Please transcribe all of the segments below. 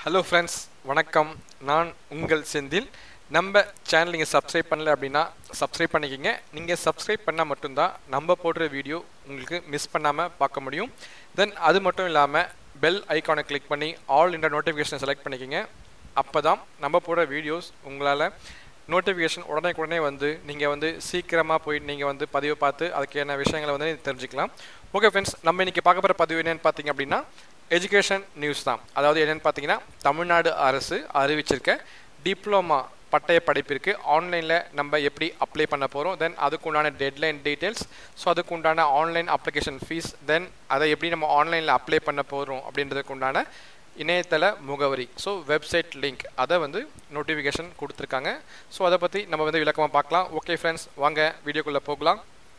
hello friends வணக்கம் நான் உங்கள் செந்தில் நம்ம சேனல் நீங்கள் சப்ஸ்கிரைப் பண்ணல அப்படின்னா சப்ஸ்கிரைப் பண்ணிக்கிங்க நீங்கள் சப்ஸ்கிரைப் பண்ணால் மட்டும்தான் நம்ம போடுற வீடியோ உங்களுக்கு மிஸ் பண்ணாமல் பார்க்க முடியும் தென் அது மட்டும் இல்லாமல் பெல் ஐக்கானை கிளிக் பண்ணி ஆல் இந்த நோட்டிஃபிகேஷனை செலக்ட் பண்ணிக்கிங்க அப்போ தான் நம்ம போடுற வீடியோஸ் உங்களால் நோட்டிஃபிகேஷன் உடனே உடனே வந்து நீங்கள் வந்து சீக்கிரமாக போய் நீங்கள் வந்து பதிவு பார்த்து அதுக்கான விஷயங்களை வந்து தெரிஞ்சுக்கலாம் ஓகே ஃப்ரெண்ட்ஸ் நம்ம இன்றைக்கி பார்க்க போகிற பதிவு என்னென்னு பார்த்தீங்க அப்படின்னா எஜுகேஷன் நியூஸ் தான் அதாவது என்னென்னு பார்த்தீங்கன்னா தமிழ்நாடு அரசு அறிவிச்சிருக்க டிப்ளமா பட்டய படிப்பிற்கு ஆன்லைனில் நம்ம எப்படி அப்ளை பண்ண போகிறோம் தென் அதுக்கு உண்டான டெட்லைன் டீட்டெயில்ஸ் ஸோ அதுக்கு உண்டான ஆன்லைன் அப்ளிகேஷன் ஃபீஸ் தென் அதை எப்படி நம்ம ஆன்லைனில் அப்ளை பண்ண போகிறோம் அப்படின்றதுக்கு உண்டான இணையதள முகவரி ஸோ வெப்சைட் லிங்க் அதை வந்து நோட்டிஃபிகேஷன் கொடுத்துருக்காங்க ஸோ அதை பற்றி நம்ம வந்து விளக்கமாக பார்க்கலாம் ஓகே ஃப்ரெண்ட்ஸ் வாங்க வீடியோக்குள்ளே போகலாம்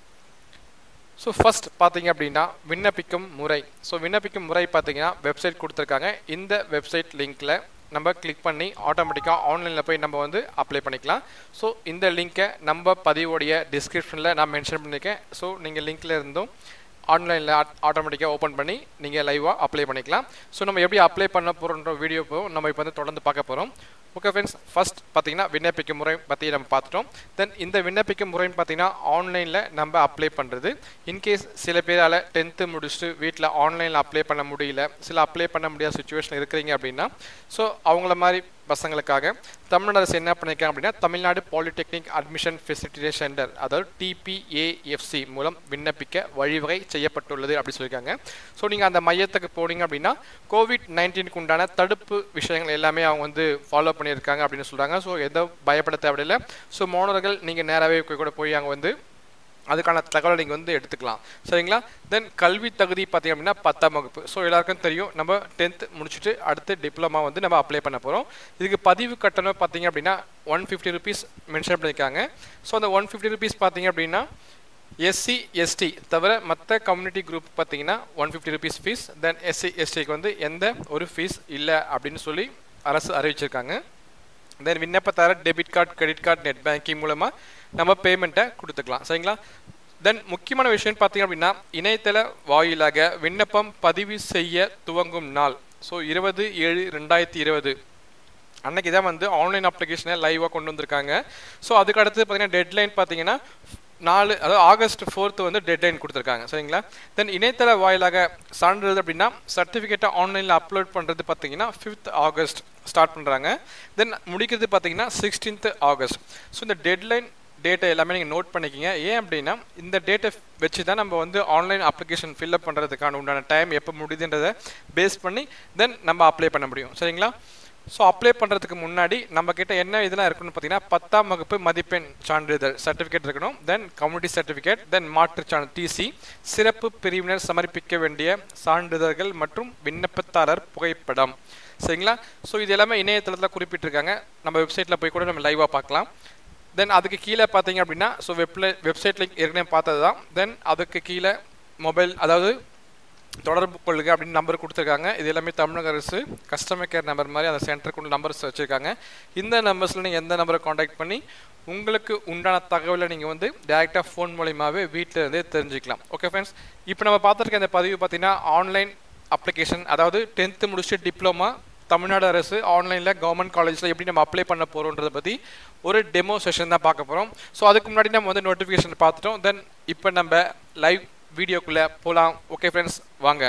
ஸோ ஃபஸ்ட் பார்த்தீங்க அப்படின்னா விண்ணப்பிக்கும் முறை ஸோ விண்ணப்பிக்கும் முறை பார்த்தீங்கன்னா வெப்சைட் கொடுத்துருக்காங்க இந்த வெப்சைட் லிங்க்கில் நம்ம கிளிக் பண்ணி ஆட்டோமேட்டிக்காக ஆன்லைனில் போய் நம்ம வந்து அப்ளை பண்ணிக்கலாம் ஸோ இந்த லிங்க்கை நம்ம பதிவோடைய டிஸ்கிரிப்ஷனில் நான் மென்ஷன் பண்ணியிருக்கேன் ஸோ நீங்கள் லிங்க்கில் இருந்தும் ஆன்லைனில் ஆட்டோமேட்டிக்காக ஓப்பன் பண்ணி நீங்கள் லைவாக அப்ளை பண்ணிக்கலாம் ஸோ நம்ம எப்படி அப்ளை பண்ண போகிறோன்ற வீடியோ நம்ம இப்போ வந்து தொடர்ந்து பார்க்க போகிறோம் ஓகே ஃப்ரெண்ட்ஸ் ஃபஸ்ட் பார்த்தீங்கன்னா விண்ணப்பிக்கும் முறை பற்றி நம்ம பார்த்துட்டோம் தென் இந்த விண்ணப்பிக்கும் முறைன்னு பார்த்தீங்கன்னா ஆன்லைனில் நம்ம அப்ளை பண்ணுறது இன்கேஸ் சில பேரால் டென்த்து முடிச்சுட்டு வீட்டில் ஆன்லைனில் அப்ளை பண்ண முடியல சில அப்ளை பண்ண முடியாத சுச்சுவேஷன் இருக்கிறீங்க அப்படின்னா ஸோ அவங்கள மாதிரி பசங்களுக்காக தமிழ்நாடு அரசு என்ன பண்ணியிருக்காங்க அப்படின்னா Tamil Nadu polytechnic admission facility centre அதாவது டிபிஏஎஃப்சி மூலம் விண்ணப்பிக்க வழிவகை செய்யப்பட்டுள்ளது அப்படி சொல்லியிருக்காங்க ஸோ நீங்கள் அந்த மையத்துக்கு போனீங்க அப்படின்னா கோவிட் நைன்டீனுக்கு உண்டான தடுப்பு விஷயங்கள் எல்லாமே அவங்க வந்து ஃபாலோ பண்ணியிருக்காங்க அப்படின்னு சொல்கிறாங்க ஸோ எந்த பயப்பட தேவையில்லை ஸோ மாணவர்கள் நீங்கள் நேராகவே கூட போய் அங்கே வந்து அதுக்கான தகவலை நீங்கள் வந்து எடுத்துக்கலாம் சரிங்களா தென் கல்வி தகுதி பார்த்தீங்க அப்படின்னா பத்தாம் வகுப்பு ஸோ எல்லாருக்கும் தெரியும் நம்ம டென்த் முடிச்சுட்டு அடுத்து டிப்ளமா வந்து நம்ம அப்ளை பண்ண போகிறோம் இதுக்கு பதிவு கட்டணம் பார்த்தீங்க அப்படின்னா ஒன் ஃபிஃப்டி ருபீஸ் மென்ஷன் பண்ணியிருக்காங்க ஸோ அந்த ஒன் ஃபிஃப்டி ருபீஸ் பார்த்தீங்க அப்படின்னா எஸ்சி எஸ்டி தவிர மற்ற கம்யூனிட்டி குரூப் பார்த்தீங்கன்னா one fifty rupees fees then SC எஸ்டிக்கு வந்து எந்த ஒரு ஃபீஸ் இல்லை அப்படின்னு சொல்லி அரசு அறிவிச்சிருக்காங்க தென் விண்ணப்பத்தார debit card credit card net banking மூலமாக நம்ம பேமெண்ட்டை கொடுத்துக்கலாம் சரிங்களா தென் முக்கியமான விஷயம் பார்த்தீங்க அப்படின்னா இணையதள வாயிலாக விண்ணப்பம் பதிவு செய்ய துவங்கும் நாள் ஸோ இருபது ஏழு ரெண்டாயிரத்தி இருபது அன்னைக்கு தான் வந்து ஆன்லைன் அப்ளிகேஷனை லைவாக கொண்டு வந்திருக்காங்க ஸோ அதுக்கு அடுத்து பார்த்தீங்கன்னா டெட்லைன் பார்த்தீங்கன்னா நாலு அதாவது ஆகஸ்ட் ஃபோர்த்து வந்து டெட்லைன் கொடுத்துருக்காங்க சரிங்களா தென் இணையதள வாயிலாக சான்றிதழ் அப்படின்னா சர்டிஃபிகேட்டை ஆன்லைனில் அப்லோட் பண்ணுறது பார்த்தீங்கன்னா ஃபிஃப்த் ஆகஸ்ட் ஸ்டார்ட் பண்ணுறாங்க தென் முடிக்கிறது பார்த்தீங்கன்னா சிக்ஸ்டீன்த் ஆகஸ்ட் ஸோ இந்த டெட்லைன் டேட்டை எல்லாமே நீங்கள் நோட் பண்ணிக்கிங்க ஏன் அப்படின்னா இந்த டேட்டை வச்சு தான் நம்ம வந்து ஆன்லைன் அப்ளிகேஷன் ஃபில்அப் பண்ணுறதுக்கான உண்டான டைம் எப்போ முடியுதுன்றதை பேஸ் பண்ணி தென் நம்ம அப்ளை பண்ண முடியும் சரிங்களா ஸோ அப்ளை பண்ணுறதுக்கு முன்னாடி நம்ம கிட்ட என்ன இதெல்லாம் இருக்குன்னு பார்த்தீங்கன்னா பத்தாம் வகுப்பு மதிப்பெண் சான்றிதழ் சர்டிஃபிகேட் இருக்கணும் தென் கம்யூனிட்டி சர்டிஃபிகேட் தென் மாற்றுச் சான்று டிசி சிறப்பு பிரிவினர் சமர்ப்பிக்க வேண்டிய சான்றிதழ்கள் மற்றும் விண்ணப்பத்தாரர் புகைப்படம் சரிங்களா ஸோ இது எல்லாமே இணையதளத்தில் குறிப்பிட்டிருக்காங்க நம்ம வெப்சைட்டில் போய் கூட நம்ம லைவாக பார்க்கலாம் தென் அதுக்கு கீழே பார்த்தீங்க அப்படின்னா ஸோ வெப்ல வெப்சைட் லிங்க் ஏற்கனவே பார்த்தது தான் தென் அதுக்கு கீழே மொபைல் அதாவது தொடர்பு கொள்ளுங்க அப்படின்னு நம்பர் கொடுத்துருக்காங்க இது எல்லாமே தமிழக அரசு கஸ்டமர் கேர் நம்பர் மாதிரி அந்த சென்டருக்கு நம்பர்ஸ் வச்சுருக்காங்க இந்த நம்பர்ஸில் நீங்கள் எந்த நம்பரை காண்டாக்ட் பண்ணி உங்களுக்கு உண்டான தகவலை நீங்கள் வந்து டேரெக்டாக ஃபோன் மூலியமாகவே வீட்டில் இருந்தே தெரிஞ்சுக்கலாம் ஓகே ஃப்ரெண்ட்ஸ் இப்போ நம்ம பார்த்துருக்க இந்த பதிவு பார்த்தீங்கன்னா ஆன்லைன் அப்ளிகேஷன் அதாவது டென்த்து முடிச்சுட்டு டிப்ளமா தமிழ்நாடு அரசு ஆன்லைனில் கவர்மெண்ட் காலேஜில் எப்படி நம்ம அப்ளை பண்ண போகிறோன்றதை பற்றி ஒரு டெமோ செஷன் தான் பார்க்க போகிறோம் ஸோ அதுக்கு முன்னாடி நம்ம வந்து நோட்டிஃபிகேஷன் பார்த்துட்டோம் தென் இப்போ நம்ம லைவ் வீடியோக்குள்ளே போகலாம் ஓகே ஃப்ரெண்ட்ஸ் வாங்க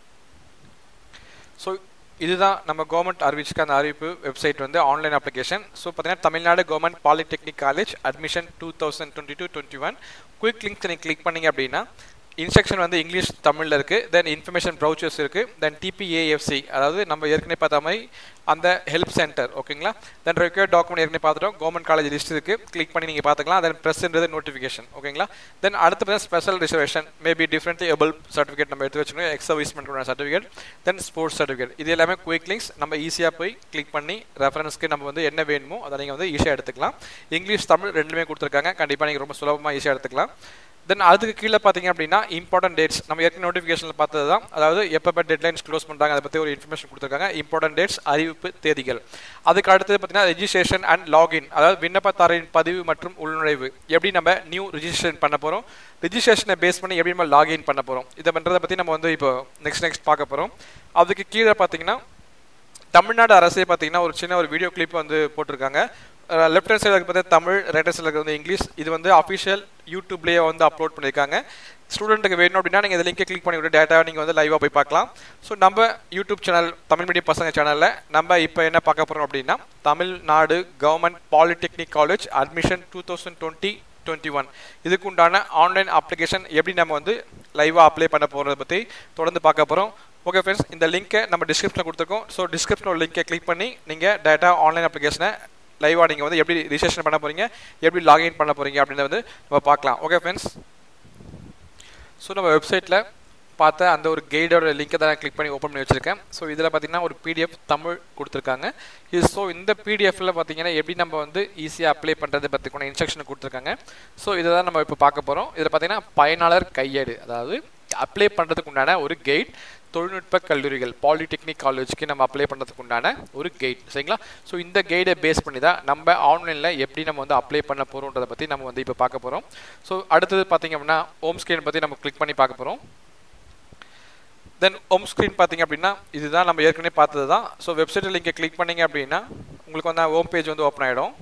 ஸோ இதுதான் நம்ம கவர்மெண்ட் அறிவிச்சுக்க அந்த அறிவிப்பு வெப்சைட் வந்து ஆன்லைன் அப்ளிகேஷன் ஸோ பார்த்தீங்கன்னா Tamil Nadu government polytechnic college admission two thousand twenty two twenty one quick link நீங்கள் கிளிக் பண்ணிங்க அப்படின்னா இன்ஸ்ட்ரக்ஷன் வந்து இங்கிலீஷ் தமிழில் இருக்குது தென் இன்ஃபர்மேஷன் ப்ரௌச்சர்ஸ் இருக்குது தென் டிபிஏஎஃப்சி அதாவது நம்ம ஏற்கனவே பார்த்த மாதிரி அந்த ஹெல்ப் சென்டர் ஓகேங்களா தென் ரெக்யர்ட் டாக்குமெண்ட் ஏற்கனவே பார்த்துட்டோம் கவர்மெண்ட் காலேஜ் லிஸ்ட் இருக்குது கிளிக் பண்ணி நீங்கள் பார்த்துக்கலாம் தென் ப்ரெஸ்ன்றது நோட்டிஃபிகேஷன் ஓகேங்களா தென் அடுத்து பார்த்தீங்கன்னா special reservation maybe differently able certificate நம்ம எடுத்து வச்சுக்கணும் ex serviceman certificate then sports certificate இது எல்லாமே குயிக் லிங்க்ஸ் நம்ம ஈஸியாக போய் கிளிக் பண்ணி ரெஃபரன்ஸ்க்கு நம்ம வந்து என்ன வேணுமோ அதை நீங்கள் வந்து ஈஸியாக எடுத்துக்கலாம் இங்கிலீஷ் தமிழ் ரெண்டுமே கொடுத்துருக்காங்க கண்டிப்பாக நீங்கள் ரொம்ப சுலபமாக ஈஸியாக எடுத்துக்கலாம் தென் அதுக்கு கீழே பார்த்தீங்க அப்படின்னா இம்பார்ட்டன்ட் டேட்ஸ் நம்ம ஏற்கனவே நோட்டிஃபிகேஷனில் பார்த்தது தான் அதாவது எப்போ டெட்லைன்ஸ் க்ளோஸ் பண்ணுறாங்க அதை பற்றி ஒரு இன்ஃபர்மேஷன் கொடுத்துருக்காங்க இம்பார்ட்டன்ட் டேட்ஸ் அறிவிப்பு தேதிகள் அதுக்கு அடுத்தது பார்த்தீங்கன்னா ரெஜிஸ்ட்ரேஷன் அண்ட் லாகின் அதாவது விண்ணப்பத்தாரின் பதிவு மற்றும் உள்நுழைவு எப்படி நம்ம நியூ ரிஜிஸ்ட்ரேஷன் பண்ண போகிறோம் ரிஜிஸ்ட்ரேஷனை பேஸ் பண்ணி எப்படி நம்ம லாகின் பண்ண போகிறோம் இதை பண்ணுறதை பற்றி நம்ம வந்து இப்போ நெக்ஸ்ட் நெக்ஸ்ட் பார்க்க போகிறோம் அதுக்கு கீழே பார்த்தீங்கன்னா தமிழ்நாடு அரசே பார்த்தீங்கன்னா ஒரு சின்ன ஒரு வீடியோ கிளிப் வந்து போட்டிருக்காங்க லெஃப்ட் ஹேண்ட் சைடில் பார்த்தீங்கன்னா தமிழ் ரைட் ஹேண்ட் சைடில் வந்து இங்கிலீஷ் இது வந்து அஃபிஷியல் யூடியூப்லேயே வந்து அப்லோட் பண்ணியிருக்காங்க ஸ்டூடெண்ட்டுக்கு வேணும் அப்படின்னா நீங்கள் இந்த லிங்கை கிளிக் பண்ணி விட்டு டேட்டா நீங்கள் வந்து லைவாக போய் பார்க்கலாம் ஸோ நம்ம யூடியூப் சேனல் தமிழ் மீடியம் பசங்க சேனலில் நம்ம இப்போ என்ன பார்க்க போகிறோம் அப்படின்னா Tamil Nadu government polytechnic college admission two thousand twenty twenty one இதுக்கு உண்டான ஆன்லைன் அப்ளிகேஷன் எப்படி நம்ம வந்து லைவாக அப்ளை பண்ண போகிறத பற்றி தொடர்ந்து பார்க்க போகிறோம் ஓகே ஃப்ரெண்ட்ஸ் இந்த லிங்க்கை நம்ம டிஸ்கிரிப்ஷனில் கொடுத்துருக்கோம் ஸோ டிஸ்கிரிப்ஷனில் லிங்கை கிளிக் பண்ணி நீங்கள் டேட்டா ஆன்லைன் அப்ளிகேஷனை லைவாக நீங்கள் வந்து எப்படி ரிஜிஸ்ட்ரேஷன் பண்ண போகிறீங்க எப்படி லாகின் பண்ண போகிறீங்க அப்படின்றத வந்து நம்ம பார்க்கலாம் ஓகே ஃப்ரெண்ட்ஸ் ஸோ நம்ம வெப்சைட்டில் பார்த்த அந்த ஒரு கைடோட லிங்கை தான் நான் கிளிக் பண்ணி ஓப்பன் பண்ணி வச்சிருக்கேன் ஸோ இதில் பார்த்தீங்கன்னா ஒரு பிடிஎஃப் தமிழ் கொடுத்துருக்காங்க இது ஸோ இந்த பிடிஎஃப்ல பார்த்தீங்கன்னா எப்படி நம்ம வந்து ஈஸியாக அப்ளை பண்ணுறது பற்றிக்கான இன்ஸ்ட்ரக்ஷன் கொடுத்துருக்காங்க ஸோ இதை தான் நம்ம இப்போ பார்க்க போகிறோம் இதில் பார்த்தீங்கன்னா பயனாளர் கையேடு அதாவது அப்ளை பண்ணுறதுக்கு உண்டான ஒரு கைட் தொழில்நுட்ப கல்லூரிகள் பாலிடெக்னிக் காலேஜ்க்கு நம்ம அப்ளை பண்ணுறதுக்கு உண்டான ஒரு கைட் சரிங்களா ஸோ இந்த கைடை பேஸ் பண்ணி தான் நம்ம ஆன்லைனில் எப்படி நம்ம வந்து அப்ளை பண்ண போகிறோன்றதை பற்றி நம்ம வந்து இப்போ பார்க்க போகிறோம் ஸோ அடுத்தது பார்த்தீங்க அப்படின்னா ஹோம் ஸ்க்ரீன் பற்றி நம்ம கிளிக் பண்ணி பார்க்க போகிறோம் தென் ஹோம் ஸ்க்ரீன் பார்த்தீங்க அப்படின்னா இதுதான் நம்ம ஏற்கனவே பார்த்தது தான் ஸோ வெப்சைட்டில் நீங்கள் கிளிக் பண்ணீங்க அப்படின்னா உங்களுக்கு வந்து ஹோம் பேஜ் வந்து ஓப்பன் ஆகிடும்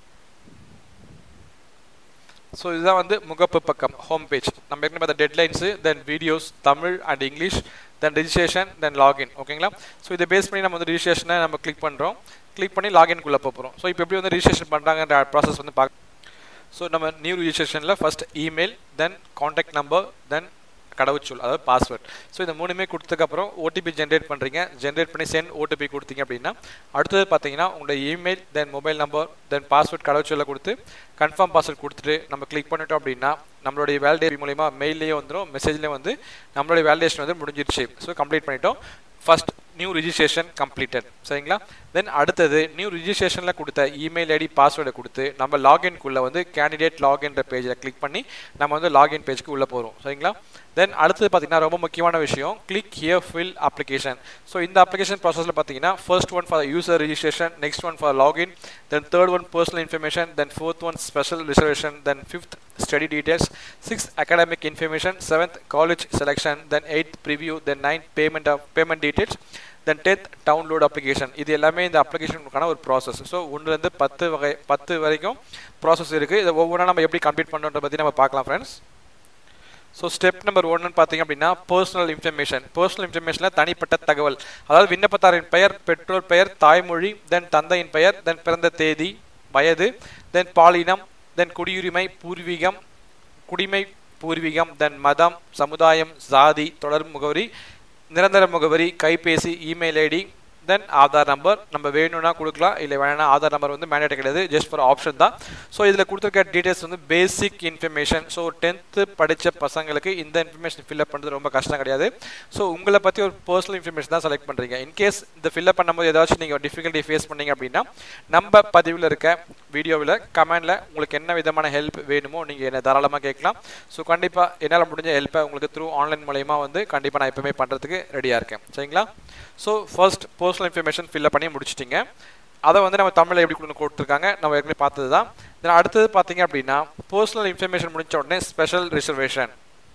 ஸோ இதுதான் வந்து முகப்பு பக்கம் ஹோம் பேஜ் நம்ம ஏற்கனவே பார்த்த deadlines then videos Tamil and English then registration then login ஓகேங்களா ஸோ இதை பேஸ் பண்ணி நம்ம வந்து ரிஜிஸ்ட்ரேஷனை நம்ம கிளிக் பண்ணுறோம் கிளிக் பண்ணி லாகின்குள்ளே போகிறோம் ஸோ இப்போ எப்படி வந்து ரிஜிஸ்ட்ரேஷன் பண்ணுறாங்கன்ற ப்ராசஸ் வந்து பார்க்க ஸோ நம்ம நியூ ரிஜிஸ்ட்ரேஷனில் first email then contact number then கடவுச்சொல் அதாவது பாஸ்வேர்ட் ஸோ இந்த மூணுமே கொடுத்ததுக்கப்புறம் ஓடிபி ஜென்ரேட் பண்ணுறீங்க ஜென்ரேட் பண்ணி சென்ட் ஓடிபி கொடுத்தீங்க அப்படின்னா அடுத்தது பார்த்தீங்கன்னா உங்களோட email then mobile number then password கடவுச்சொல்லை கொடுத்து கன்ஃபார்ம் பாஸ்வேர்ட் கொடுத்துட்டு நம்ம கிளிக் பண்ணிட்டோம் அப்படின்னா நம்மளுடைய வேலிடேஷன் மூலிமா மெயிலே வந்துடும் மெசேஜ்லேயே வந்து நம்மளுடைய வேலிடேஷன் வந்து முடிஞ்சிருச்சு ஸோ கம்ப்ளீட் பண்ணிட்டோம் ஃபர்ஸ்ட் நியூ ரிஜிஸ்ட்ரேஷன் கம்ப்ளீட்டட் சரிங்களா தென் அடுத்தது நியூ ரிஜிஸ்ட்ரேஷனில் கொடுத்த இமெயில் ஐடி பாஸ்வேர்டை கொடுத்து நம்ம லாகின்குள்ளே வந்து கேண்டிடேட் லாகின்ற பேஜில் கிளிக் பண்ணி நம்ம வந்து லாகின் பேஜ்க்கு உள்ளே போகிறோம் சரிங்களா தென் அடுத்தது பார்த்தீங்கன்னா ரொம்ப முக்கியமான விஷயம் click here fill application so இந்த அப்ளிகேஷன் ப்ராசஸில் பார்த்தீங்கன்னா first one for user registration next one for login then third one personal information then fourth one special reservation then fifth study details sixth academic information seventh college selection then eighth preview then ninth payment of payment details then tenth download application இது எல்லாமே இந்த அப்ளிகேஷனுக்கான ஒரு process so ஒன்றுலேருந்து பத்து வகை பத்து வரைக்கும் process இருக்குது இதை ஒவ்வொன்றா நம்ம எப்படி கம்ப்ளீட் பண்ணுறத பற்றி நம்ம பார்க்கலாம் ஃப்ரெண்ட்ஸ் ஸோ ஸ்டெப் நம்பர் ஒன்னு பார்த்தீங்க அப்படின்னா பர்சனல் இன்ஃபர்மேஷன் பர்சனல் இன்ஃபர்மேஷனில் தனிப்பட்ட தகவல் அதாவது விண்ணப்பத்தாரின் பெயர் பெற்றோர் பெயர் தாய்மொழி தென் தந்தையின் பெயர் தென் பிறந்த தேதி வயது தென் பாலினம் தென் குடியுரிமை பூர்வீகம் குடிமை பூர்வீகம் தென் மதம் சமுதாயம் சாதி தொடர் முகவரி நிரந்தர முகவரி கைபேசி email ID then Aadhaar number நம்ம வேணும்னா கொடுக்கலாம் இல்லை வேணா ஆதார் நம்பர் வந்து மேண்டேட் கிடையாது ஜஸ்ட் ஃபார் ஆப்ஷன் தான் ஸோ இதில் கொடுத்துருக்க டீட்டெயில்ஸ் வந்து பேசிக் இன்ஃபர்மேஷன் ஸோ டென்த்து படித்த பசங்களுக்கு இந்த இன்ஃபர்மேஷன் ஃபில்அப் பண்ணுறது ரொம்ப கஷ்டம் கிடையாது ஸோ உங்களை பற்றி ஒரு பர்சனல் இன்ஃபர்மேஷன் தான் செலக்ட் பண்ணுறீங்க இன்கேஸ் இந்த ஃபில்அப் பண்ணும்போது ஏதாச்சும் நீங்கள் டிஃபிகல்ட்டி ஃபேஸ் பண்ணீங்க அப்படின்னா நம்ம பதிவில் இருக்க வீடியோவில் கமெண்டில் உங்களுக்கு என்ன விதமான ஹெல்ப் வேணுமோ நீங்கள் என்ன தாராளமாக கேட்கலாம் ஸோ கண்டிப்பாக என்னால் முடிஞ்ச ஹெல்ப்பை உங்களுக்கு த்ரூ ஆன்லைன் மூலயமா வந்து கண்டிப்பாக நான் எப்பவுமே பண்ணுறதுக்கு ரெடியாக இருக்கேன் சரிங்களா so first personal information fill up பண்ணி முடிச்சிட்டிங்க அதை வந்து நம்ம தமிழில் எப்படி கொடுத்து கொடுத்துருக்காங்க நம்ம ஏற்கனவே பார்த்தது தான் தென் அடுத்தது பார்த்தீங்க அப்படின்னா பர்சனல் இன்ஃபர்மேஷன் முடிச்ச உடனே special reservation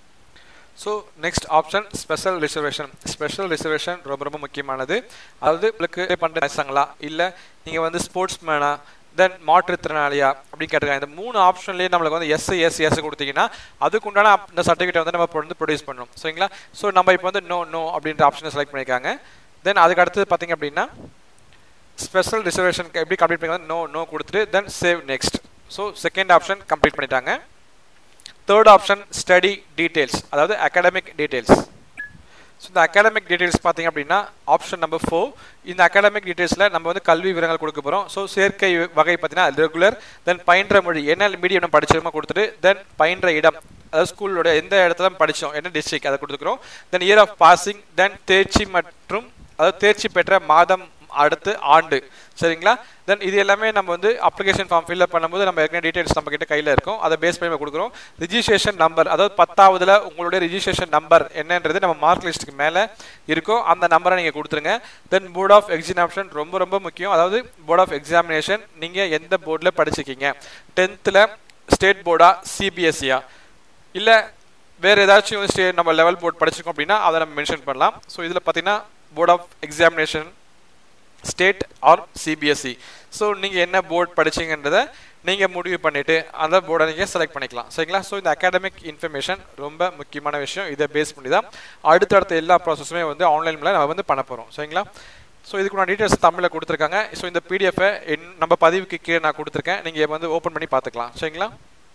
so next option special reservation special reservation ரொம்ப ரொம்ப முக்கியமானது அதாவது உங்களுக்கு பண்ணுற வயசாங்களா இல்லை நீங்கள் வந்து ஸ்போர்ட்ஸ் மேனா தென் மாற்றுத்திறனாளியா அப்படின்னு கேட்டிருக்காங்க இந்த மூணு ஆப்ஷன்லேயே நம்மளுக்கு வந்து எஸ் எஸ் எஸ் கொடுத்தீங்கன்னா அதுக்கு உண்டான இந்த சர்டிஃபிகேட் வந்து நம்ம வந்து ப்ரொடியூஸ் பண்ணணும் சரிங்களா ஸோ நம்ம இப்போ வந்து நோ நோ அப்படின்ற ஆப்ஷனை செலக்ட் பண்ணியிருக்காங்க தென் அதுக்கு அடுத்தது பார்த்தீங்க அப்படின்னா ஸ்பெஷல் ரிசர்வேஷன் எப்படி கம்ப்ளீட் பண்ணி நோ நோ கொடுத்துட்டு then save next so second option complete பண்ணிட்டாங்க தேர்ட் ஆப்ஷன் ஸ்டடி டீட்டெயில்ஸ் அதாவது அகாடமிக் டீட்டெயில்ஸ் ஸோ இந்த அகாடமிக் டீட்டெயில்ஸ் பார்த்தீங்க அப்படின்னா ஆப்ஷன் நம்பர் ஃபோர் இந்த அகாடமிக் டீட்டெயில்ஸில் நம்ம வந்து கல்வி விவரங்கள் கொடுக்க போகிறோம் ஸோ சேர்க்கை வகை பார்த்தீங்கன்னா ரெகுலர் தென் பயின்ற மொழி என்ன மீடியம் நம்ம படிச்சிருமோ கொடுத்துட்டு தென் பயின்ற இடம் அதாவது ஸ்கூலோட எந்த இடத்துல படித்தோம் என்ன டிஸ்ட்ரிக்ட் அதை கொடுத்துக்கிறோம் then year of passing then தேர்ச்சி மற்றும் அதாவது தேர்ச்சி பெற்ற மாதம் அடுத்து ஆண்டு சரிங்களா தென் இது எல்லாமே நம்ம வந்து அப்ளிகேஷன் ஃபார்ம் ஃபில்அப் பண்ணும்போது நம்ம ஏற்கனவே டீடைல்ஸ் நம்ம கிட்ட கையில் இருக்கும் அதை பேஸ் பண்ணி நம்ம கொடுக்குறோம் ரிஜிஸ்ட்ரேஷன் நம்பர் அதாவது பத்தாவதுல உங்களுடைய ரிஜிஸ்ட்ரேஷன் நம்பர் என்னன்றது நம்ம மார்க் லிஸ்ட்டுக்கு மேலே இருக்கும் அந்த நம்பரை நீங்கள் கொடுத்துருங்க தென் போர்ட் ஆஃப் எக்ஸாமினேஷன் ரொம்ப ரொம்ப முக்கியம் அதாவது போர்ட் ஆஃப் எக்ஸாமினேஷன் நீங்கள் எந்த போர்டில் படிச்சிருக்கீங்க டென்த்தில் ஸ்டேட் போர்டா சிபிஎஸ்சியா இல்லை வேறு ஏதாச்சும் ஸ்டே நம்ம லெவல் போர்ட் படிச்சிருக்கோம் அப்படின்னா அதை நம்ம மென்ஷன் பண்ணலாம் ஸோ இதில் பார்த்தீங்கன்னா board of examination state or CBSE so நீங்கள் என்ன போர்ட் படிச்சீங்கன்றதை நீங்கள் முடிவு பண்ணிவிட்டு அந்த போர்டை நீங்கள் செலக்ட் பண்ணிக்கலாம் சரிங்களா ஸோ இந்த அகாடமிக் இன்ஃபர்மேஷன் ரொம்ப முக்கியமான விஷயம் இதை பேஸ் பண்ணி தான் அடுத்தடுத்த எல்லா ப்ராசஸுமே வந்து ஆன்லைனில் நம்ம வந்து பண்ண போகிறோம் சரிங்களா ஸோ இதுக்குள்ள டீட்டெயில்ஸ் தமிழில் கொடுத்துருக்காங்க ஸோ இந்த பிடிஎஃபை நம்ம பதிவுக்கு கீழே நான் கொடுத்துருக்கேன் நீங்கள் வந்து ஓப்பன் பண்ணி பார்த்துக்கலாம் சரிங்களா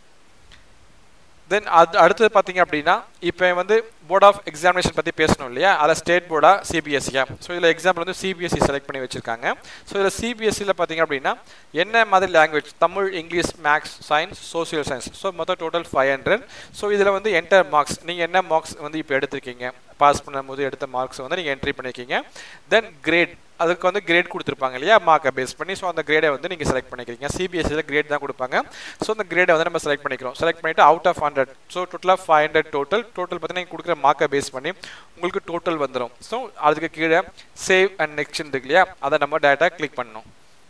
தென் அது அடுத்தது பார்த்தீங்க அப்படின்னா இப்போ வந்து போர்ட் ஆஃப் எக்ஸாமினேஷன் பற்றி பேசணும் இல்லையா அதில் ஸ்டேட் போர்டா சிபிஎஸ்சியா ஸோ இதில் எக்ஸாம்பிள் வந்து சிபிஎஸ்சி செலக்ட் பண்ணி வச்சிருக்காங்க ஸோ இதில் சிபிஎஸ்சியில் பார்த்தீங்க அப்படின்னா என்ன மாதிரி language Tamil English maths science social science so மொத்தம் டோட்டல் ஃபைவ் ஹண்ட்ரட் ஸோ இதில் வந்து என்டர் மார்க்ஸ் நீங்கள் என்ன மார்க்ஸ் வந்து இப்போ எடுத்திருக்கீங்க பாஸ் பண்ணும்போது எடுத்த மார்க்ஸ் வந்து நீங்கள் என்ட்ரி பண்ணியிருக்கீங்க தென் கிரேட் அதுக்கு வந்து கிரேட் கொடுத்துருப்பாங்க இல்லையா மார்க்கை பேஸ் பண்ணி ஸோ அந்த கிரேடை வந்து நீங்கள் செலக்ட் பண்ணிக்கிறீங்க சிபிஎஸ்சியில் கிரேட் தான் கொடுப்பாங்க ஸோ அந்த கிரேடை வந்து நம்ம செலக்ட் பண்ணிக்கிறோம் செலக்ட் பண்ணிட்டு அவுட் ஆஃப் ஹண்ட்ரட் ஸோ டோட்டலாக ஃபைவ் ஹண்ட்ரட் டோட்டல் டோட்டல் பார்த்தீங்கன்னா நீங்கள் கொடுக்குற மார்க்கை பேஸ் பண்ணி உங்களுக்கு டோட்டல் வந்துடும் ஸோ அதுக்கு கீழே சேவ் அண்ட் நெக்ஸ்ட் இருக்கு இல்லையா அதை நம்ம டேட்டா கிளிக் பண்ணணும்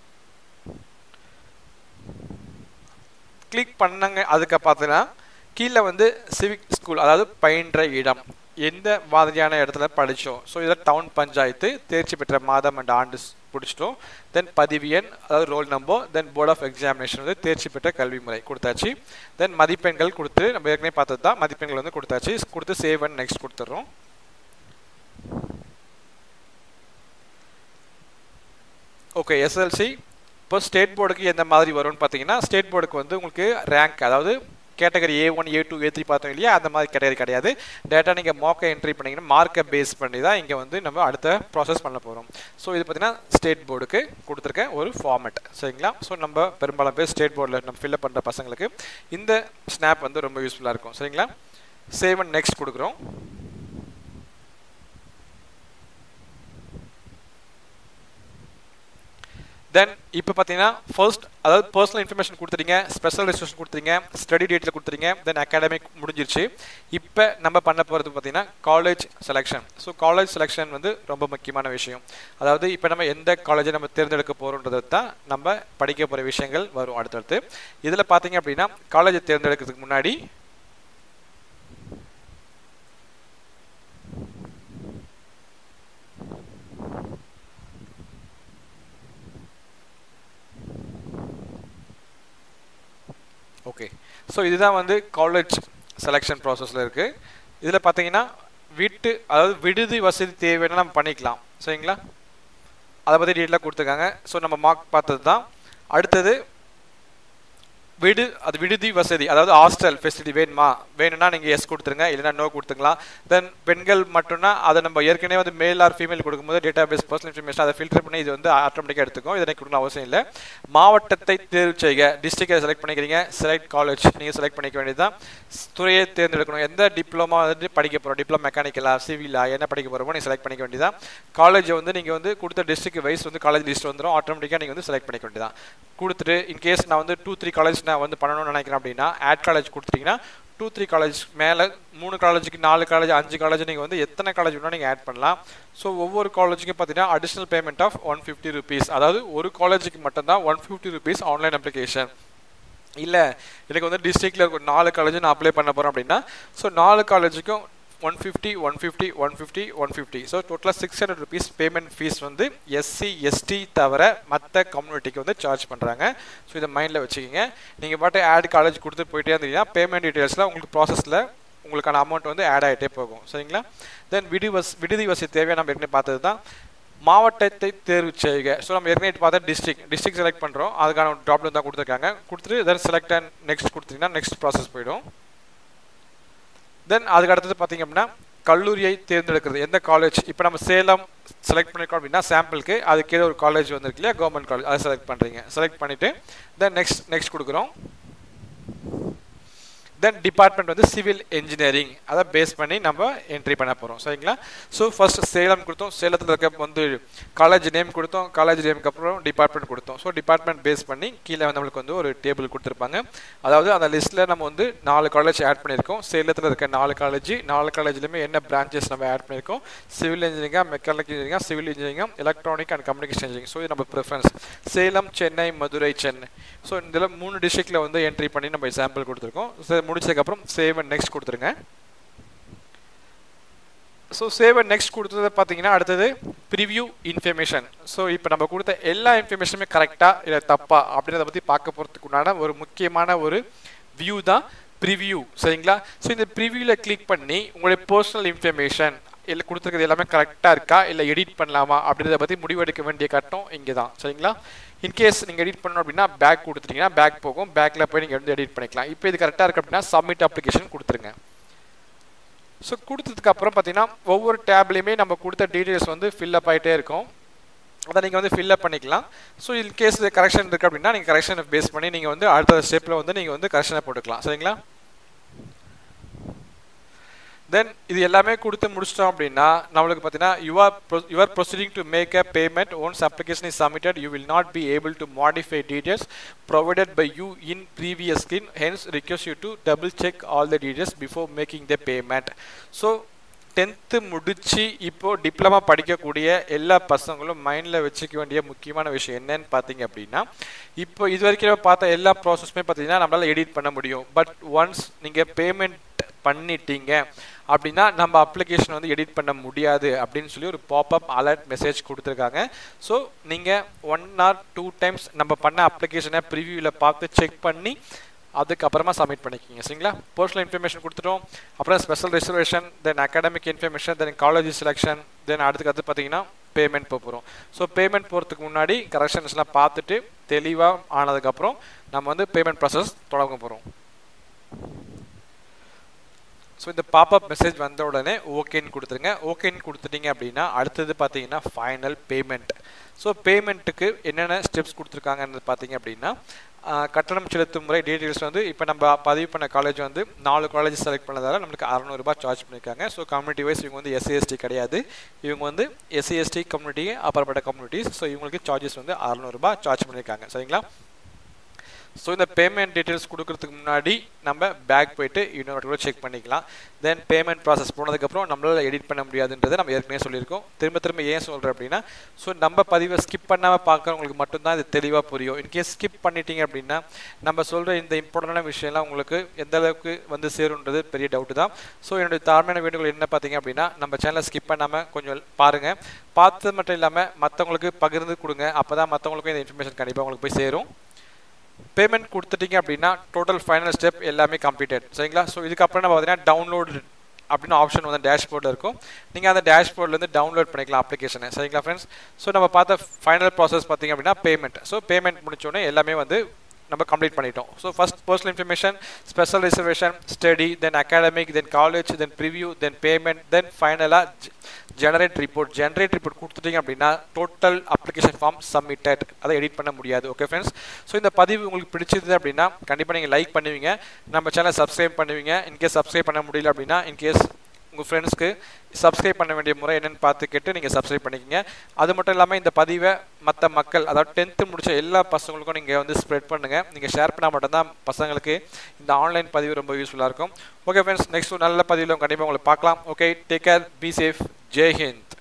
கிளிக் பண்ணங்க அதுக்கு பார்த்தீங்கன்னா கீழே வந்து சிவிக் ஸ்கூல் அதாவது பயின்ற இடம் எந்த மாதிரியான இடத்துல படித்தோம் ஸோ இதில் டவுன் பஞ்சாயத்து தேர்ச்சி பெற்ற மாதம் அண்ட் ஆண்டு பிடிச்சிட்டோம் தென் பதிவு எண் அதாவது roll number then board of examination வந்து தேர்ச்சி பெற்ற கல்வி முறை கொடுத்தாச்சு தென் மதிப்பெண்கள் கொடுத்து நம்ம ஏற்கனவே பார்த்தது தான் மதிப்பெண்கள் வந்து கொடுத்தாச்சு கொடுத்து சேவ் அண்ட் நெக்ஸ்ட் கொடுத்துட்றோம் ஓகே எஸ்எல்சி இப்போ ஸ்டேட் போர்டுக்கு எந்த மாதிரி வரும்னு பார்த்தீங்கன்னா ஸ்டேட் போர்டுக்கு வந்து உங்களுக்கு ரேங்க் அதாவது category A one A two A three பார்த்தோம் இல்லையா அந்த மாதிரி கேட்டகரி கிடையாது டேட்டா நீங்கள் மார்க்கை என்ட்ரி பண்ணிங்கன்னா மார்க்கை பேஸ் பண்ணி தான் இங்கே வந்து நம்ம அடுத்த ப்ராசஸ் பண்ண போகிறோம் ஸோ இது பார்த்தீங்கன்னா ஸ்டேட் போர்டுக்கு கொடுத்துருக்க ஒரு ஃபார்மெட் சரிங்களா ஸோ நம்ம பெரும்பாலும் பேர் ஸ்டேட் போர்டில் நம்ம ஃபில்அப் பண்ணுற பசங்களுக்கு இந்த ஸ்னாப் வந்து ரொம்ப யூஸ்ஃபுல்லாக இருக்கும் சரிங்களா சேவ் அண்ட் நெக்ஸ்ட் கொடுக்குறோம் தென் இப்போ பார்த்தீங்கன்னா ஃபர்ஸ்ட் அதாவது பர்சனல் இன்ஃபர்மேஷன் கொடுத்துறீங்க ஸ்பெஷல் ரெஜிஸ்ட்ரேஷன் கொடுத்துறீங்க ஸ்டடி டேட்டில் கொடுத்துறீங்க தென் அகாடமிக் முடிஞ்சிருச்சு இப்போ நம்ம பண்ண போகிறது பார்த்தீங்கன்னா college selection so college selection வந்து ரொம்ப முக்கியமான விஷயம் அதாவது இப்போ நம்ம எந்த காலேஜை நம்ம தேர்ந்தெடுக்க போகிறோன்றது தான் நம்ம படிக்க போகிற விஷயங்கள் வரும் அடுத்தடுத்து இதில் பார்த்தீங்க அப்படின்னா காலேஜை தேர்ந்தெடுக்கிறதுக்கு முன்னாடி ஓகே ஸோ இதுதான் வந்து காலேஜ் செலெக்ஷன் ப்ராசஸில் இருக்குது இதில் பார்த்தீங்கன்னா வீட்டு அதாவது விடுதி வசதி தேவைன்னா நம்ம பண்ணிக்கலாம் சரிங்களா அதை பற்றி டீட்டெயிலாக கொடுத்துருக்காங்க ஸோ நம்ம மார்க் பார்த்தது தான் அடுத்தது விடு அது விடுதி வசதி அதாவது ஹாஸ்டல் ஃபெசிலிட்டி வேணுமா வேணும்னா நீங்கள் எஸ் கொடுத்துருங்க இல்லைனா நோ கொடுத்துக்கலாம் தென் பெண்கள் மட்டும்னா அதை நம்ம ஏற்கனவே வந்து மேல் ஆர் ஃபீமேல் கொடுக்கும்போது டேட்டா பேஸ் பர்சனல் இன்ஃபர்மேஷன் அதை ஃபில்டர் பண்ணி இது வந்து ஆட்டோமேட்டிக்காக எடுத்துக்கும் இதை கொடுக்கணும் அவசியம் இல்லை மாவட்டத்தை தேர்வு செய்க டிஸ்ட்ரிக்டை செலக்ட் பண்ணிக்கிறீங்க செலக்ட் காலேஜ் நீங்கள் செலக்ட் பண்ணிக்க வேண்டியதுதான் துறையை தேர்ந்தெடுக்கணும் எந்த டிப்ளமா வந்து படிக்க போகிறோம் டிப்ளமா மெக்கானிக்கலா சிவிலா என்ன படிக்க போகிறோமோ நீங்கள் செலக்ட் பண்ணிக்க வேண்டியதான் காலேஜை வந்து நீங்கள் வந்து கொடுத்த டிஸ்ட்ரிக்ட் வைஸ் வந்து காலேஜ் லிஸ்ட் வந்துடும் ஆட்டோமேட்டிக்காக நீங்கள் வந்து செலக்ட் பண்ணிக்க வேண்டியதான் கொடுத்துட்டு இன்கேஸ் நான் வந்து டூ த்ரீ காலேஜ் நான் வந்து பண்ணணும்னு நினைக்கிறேன் அப்படின்னா ஆட் காலேஜ் கொடுத்துட்டீங்கன்னா டூ த்ரீ காலேஜ் மேலே மூணு காலேஜுக்கு நாலு காலேஜ் அஞ்சு காலேஜ் நீங்கள் வந்து எத்தனை காலேஜ் வேணால் நீங்கள் ஆட் பண்ணலாம் ஸோ ஒவ்வொரு காலேஜுக்கும் பார்த்தீங்கன்னா additional payment of one fifty rupees அதாவது ஒரு காலேஜுக்கு மட்டும்தான் one fifty rupees online application இல்லை எனக்கு வந்து டிஸ்ட்ரிக்டில் ஒரு நாலு காலேஜ் நான் அப்ளை பண்ண போகிறேன் அப்படின்னா ஸோ நாலு காலேஜுக்கும் one fifty one fifty one fifty one fifty so டோட்டலாக six hundred rupees payment fees வந்து எஸ்சி எஸ்டி தவிர மற்ற கம்யூனிட்டிக்கு வந்து சார்ஜ் பண்ணுறாங்க ஸோ இதை மைண்டில் வச்சுக்கிங்க நீங்கள் பாட்டு ஆட் காலேஜ் கொடுத்து போயிட்டே இருந்தீங்கன்னா பேமெண்ட் டீட்டெயில்ஸில் உங்களுக்கு ப்ராசஸில் உங்களுக்கான அமௌண்ட் வந்து ஆட் ஆகிட்டே போகும் சரிங்களா தென் விடு வஸ் விடுதி வசதி தேவையான நம்ம ஏற்கனவே பார்த்தது தான் மாவட்டத்தை தேர்வு செய்க ஸோ நம்ம ஏற்கனவே பார்த்தா டிஸ்ட்ரிக் டிஸ்ட்ரிக் செலக்ட் பண்ணுறோம் அதுக்கான ட்ராப்ல தான் கொடுத்துருக்காங்க கொடுத்துட்டு தென் செலக்ட் அண்ட் நெக்ஸ்ட் கொடுத்தீங்கன்னா நெக்ஸ்ட் ப்ராசஸ் போயிடும் தென் அதுக்கு அடுத்தது பார்த்தீங்க அப்படின்னா கல்லூரியை தேர்ந்தெடுக்கிறது எந்த காலேஜ் இப்போ நம்ம சேலம் செலக்ட் பண்ணிருக்கோம் அப்படின்னா சாம்பிளுக்கு அதுக்கு ஏதோ ஒரு காலேஜ் வந்திருக்கு இல்லையா கவர்மெண்ட் காலேஜ் அதை செலக்ட் பண்ணுறீங்க செலக்ட் பண்ணிவிட்டு தென் நெக்ஸ்ட் நெக்ஸ்ட் கொடுக்குறோம் தென் டிபார்ட்மெண்ட் வந்து சிவில் இன்ஜினியரிங் அதை பேஸ் பண்ணி நம்ம என்ட்ரி பண்ண போகிறோம் சரிங்களா ஸோ ஃபர்ஸ்ட் சேலம் கொடுத்தோம் சேலத்தில் இருக்க வந்து காலேஜ் நேம் கொடுத்தோம் காலேஜ் நேமுக்கு அப்புறம் டிபார்ட்மெண்ட் கொடுத்தோம் ஸோ டிபார்ட்மெண்ட் பேஸ் பண்ணி கீழே வந்து நம்மளுக்கு வந்து ஒரு டேபிள் கொடுத்துருப்பாங்க அதாவது அந்த லிஸ்ட்டில் நம்ம வந்து நாலு காலேஜ் ஆட் பண்ணியிருக்கோம் சேலத்தில் இருக்க நாலு காலேஜ் நாலு காலேஜ்லையுமே என்ன பிரான்ச்சஸ் நம்ம ஆட் பண்ணியிருக்கோம் சிவில் இன்ஜினியரிங்கா மெக்கானிக்கல் இன்ஜினியரிங்கா சிவில் இன்ஜினியரிங்கா electronic and communication engineering so இது நம்ம ப்ரிஃபரன்ஸ் சேலம் சென்னை மதுரை சென்னை ஸோ இதில் மூணு டிஸ்ட்ரிக்டில் வந்து என்ட்ரி பண்ணி நம்ம சாம்பிள் கொடுத்துருக்கோம் ஸோ முடிச்சதுக்கப்புறம் சேவ் அண்ட் நெக்ஸ்ட் கொடுத்துருங்க ஸோ சேவ் நெக்ஸ்ட் கொடுத்தது பார்த்தீங்கன்னா அடுத்தது ப்ரிவ்யூ இன்ஃபர்மேஷன் ஸோ இப்போ நம்ம கொடுத்த எல்லா இன்ஃபர்மேஷனுமே கரெக்டாக இல்லை தப்பா அப்படின்றத பற்றி பார்க்க போகிறதுக்கு உண்டான ஒரு முக்கியமான ஒரு வியூ தான் ப்ரிவ்யூ சரிங்களா ஸோ இந்த ப்ரிவ்யூவில் கிளிக் பண்ணி உங்களுடைய பர்சனல் இன்ஃபர்மேஷன் இல்லை கொடுத்துருக்கிறது எல்லாமே கரெக்டாக இருக்கா இல்லை எடிட் பண்ணலாமா அப்படின்றத பற்றி முடிவெடுக்க வேண்டிய கட்டம் இங்கே தான் சரிங்களா இன்கேஸ் நீங்கள் எடிட் பண்ணணும் அப்படின்னா பேக் கொடுத்துட்டீங்கன்னா பேக் போகும் பேக்கில் போய் நீங்கள் வந்து எடிட் பண்ணிக்கலாம் இப்போ இது கரெக்டாக இருக்கு அப்படின்னா சப்மிட் அப்ளிகேஷன் கொடுத்துருங்க ஸோ கொடுத்ததுக்கு அப்புறம் பார்த்தீங்கன்னா ஒவ்வொரு டேப்லையுமே நம்ம கொடுத்த டீட்டெயில்ஸ் வந்து ஃபில்அப் ஆகிட்டே இருக்கும் அதை நீங்கள் வந்து ஃபில்அப் பண்ணிக்கலாம் ஸோ இன் கேஸ் கரெக்ஷன் இருக்குது அப்படின்னா நீங்கள் கரெக்ஷனை பேஸ் பண்ணி நீங்கள் வந்து அடுத்த ஸ்டெப்பில் வந்து நீங்கள் வந்து கரெக்ஷனை போட்டுக்கலாம் சரிங்களா தென் இது எல்லாமே கொடுத்து முடிச்சிட்டோம் அப்படின்னா நம்மளுக்கு பார்த்தீங்கன்னா you are you are proceeding to make a payment once application is submitted you will not be able to modify details provided by you in previous screen hence request you to double check all the details before making the payment so tenth முடிச்சு இப்போ diploma படிக்கக்கூடிய எல்லா பசங்களும் மைண்டில் வச்சுக்க வேண்டிய முக்கியமான விஷயம் என்னன்னு பார்த்தீங்க அப்படின்னா இப்போ இது வரைக்கும் பார்த்த எல்லா ப்ராசஸுமே பார்த்தீங்கன்னா நம்மளால் எடிட் பண்ண முடியும் பட் ஒன்ஸ் நீங்கள் பேமெண்ட் பண்ணிட்டீங்க அப்படின்னா நம்ம அப்ளிகேஷன் வந்து எடிட் பண்ண முடியாது அப்படின்னு சொல்லி ஒரு பாப்அப் அலர்ட் மெசேஜ் கொடுத்துருக்காங்க ஸோ நீங்கள் ஒன் ஆர் டூ டைம்ஸ் நம்ம பண்ண அப்ளிகேஷனை ப்ரிவியூவில் பார்த்து செக் பண்ணி அதுக்கப்புறமா சப்மிட் பண்ணிக்கிங்க சரிங்களா பர்சனல் இன்ஃபர்மேஷன் கொடுத்துட்டோம் அப்புறம் special reservation then academic information then college selection then அடுத்துக்கு அடுத்து பார்த்தீங்கன்னா பேமெண்ட் போக போகிறோம் ஸோ பேமெண்ட் போகிறதுக்கு முன்னாடி கரெக்ஷன்ஸ்லாம் பார்த்துட்டு தெளிவாக ஆனதுக்கப்புறம் நம்ம வந்து பேமெண்ட் ப்ராசஸ் தொடங்க போகிறோம் ஸோ இந்த பாப்அப் மெசேஜ் வந்த உடனே ஓகேன்னு கொடுத்துருங்க ஓகேன்னு கொடுத்துட்டீங்க அப்படின்னா அடுத்தது பார்த்தீங்கன்னா ஃபைனல் பேமெண்ட் ஸோ பேமெண்ட்டுக்கு என்னென்ன ஸ்டெப்ஸ் கொடுத்துருக்காங்கன்னு பார்த்தீங்க அப்படின்னா கட்டணம் செலுத்தும் முறை டீட்டெயில்ஸ் வந்து இப்போ நம்ம பதிவு பண்ண காலேஜ் வந்து நாலு காலேஜ் செலக்ட் பண்ணதால நம்மளுக்கு அறநூறுபா சார்ஜ் பண்ணியிருக்காங்க ஸோ கம்யூனிட்டி வைஸ் இவங்க வந்து எஸ்சி எஸ்டி கிடையாது இவங்க வந்து எஸ்சி எஸ்டி கம்யூனிட்டி அப்புறப்பட்ட கம்யூனிட்டிஸ் ஸோ இவங்களுக்கு சார்ஜஸ் வந்து அறநூறுபா சார்ஜ் பண்ணியிருக்காங்க சரிங்களா ஸோ இந்த பேமெண்ட் டீட்டெயில்ஸ் கொடுக்கறதுக்கு முன்னாடி நம்ம பேக் போயிட்டு இன்னொரு கூட செக் பண்ணிக்கலாம் தென் பேமெண்ட் ப்ராசஸ் போனதுக்கப்புறம் நம்மளால் எடிட் பண்ண முடியாதுன்றதை நம்ம ஏற்கனவே சொல்லியிருக்கோம் திரும்ப திரும்ப ஏன் சொல்கிறேன் அப்படின்னா ஸோ நம்ம பதிவை ஸ்கிப் பண்ணாமல் பார்க்குறவங்களுக்கு மட்டும்தான் இது தெளிவாக புரியும் இன்கேஸ் ஸ்கிப் பண்ணிட்டீங்க அப்படின்னா நம்ம சொல்கிற இந்த இம்பார்ட்டண்டான விஷயம்லாம் உங்களுக்கு எந்த அளவுக்கு வந்து சேருன்றது பெரிய டவுட்டு தான் ஸோ என்னுடைய தாழ்மையான வேண்டுகோள் என்ன பார்த்தீங்க அப்படின்னா நம்ம சேனலை ஸ்கிப் பண்ணாமல் கொஞ்சம் பாருங்கள் பார்த்தது மட்டும் இல்லாமல் மற்றவங்களுக்கு பகிர்ந்து கொடுங்க அப்போ தான் மற்றவங்களுக்கும் இந்த இன்ஃபர்மேஷன் கண்டிப்பாக உங்களுக்கு போய் சேரும் பேமெண்ட் கொடுத்துட்டீங்க அப்படின்னா டோட்டல் ஃபைனல் ஸ்டெப் எல்லாமே கம்ப்ளீட்டட் சரிங்களா ஸோ இதுக்கப்புறம் நம்ம பார்த்தீங்கன்னா டவுன்லோட் அப்படின்னு ஆப்ஷன் வந்து டேஷ்போர்டில் இருக்கும் நீங்கள் அந்த டேஷ்போர்ட்லேருந்து டவுன்லோட் பண்ணிக்கலாம் அப்ளிகேஷனை சரிங்களா ஃப்ரெண்ட்ஸ் ஸோ நம்ம பார்த்த ஃபைனல் ப்ராசஸ் பார்த்தீங்க அப்படின்னா பேமெண்ட் ஸோ பேமெண்ட் முடிச்சோடனே எல்லாமே வந்து நம்ம கம்ப்ளீட் பண்ணிட்டோம் so first personal information special reservation study then academic then college then preview then payment then ஃபைனலாக ஜெனரேட் ரிப்போர்ட் ஜெனரேட் ரிப்போர்ட் கொடுத்துட்டீங்க அப்படின்னா டோட்டல் அப்ளிகேஷன் ஃபார்ம் சப்மிட்டட் அதை எடிட் பண்ண முடியாது ஓகே ஃப்ரெண்ட்ஸ் ஸோ இந்த பதிவு உங்களுக்கு பிடிச்சது அப்படின்னா கண்டிப்பாக நீங்கள் லைக் பண்ணுவீங்க நம்ம சேனல் சப்ஸ்கிரைப் பண்ணுவீங்க இன்கேஸ் சப்ஸ்கிரைப் பண்ண முடியல அப்படின்னா இன்கேஸ் உங்கள் ஃப்ரெண்ட்ஸ்க்கு சப்ஸ்கிரைப் பண்ண வேண்டிய முறை என்னென்னு பார்த்து கேட்டு நீங்கள் சப்ஸ்கிரைப் பண்ணிக்கோங்க அது மட்டும் இல்லாமல் இந்த பதிவை மற்ற மக்கள் அதாவது டென்த்து முடிச்ச எல்லா பசங்களுக்கும் நீங்கள் வந்து ஸ்ப்ரெட் பண்ணுங்கள் நீங்கள் ஷேர் பண்ணால் மட்டும்தான் பசங்களுக்கு இந்த ஆன்லைன் பதிவு ரொம்ப யூஸ்ஃபுல்லாக இருக்கும் ஓகே ஃப்ரெண்ட்ஸ் நெக்ஸ்ட் நல்ல பதிவில் கண்டிப்பாக உங்களை பார்க்கலாம் okay take care be safe ஜெய் ஹிந்த்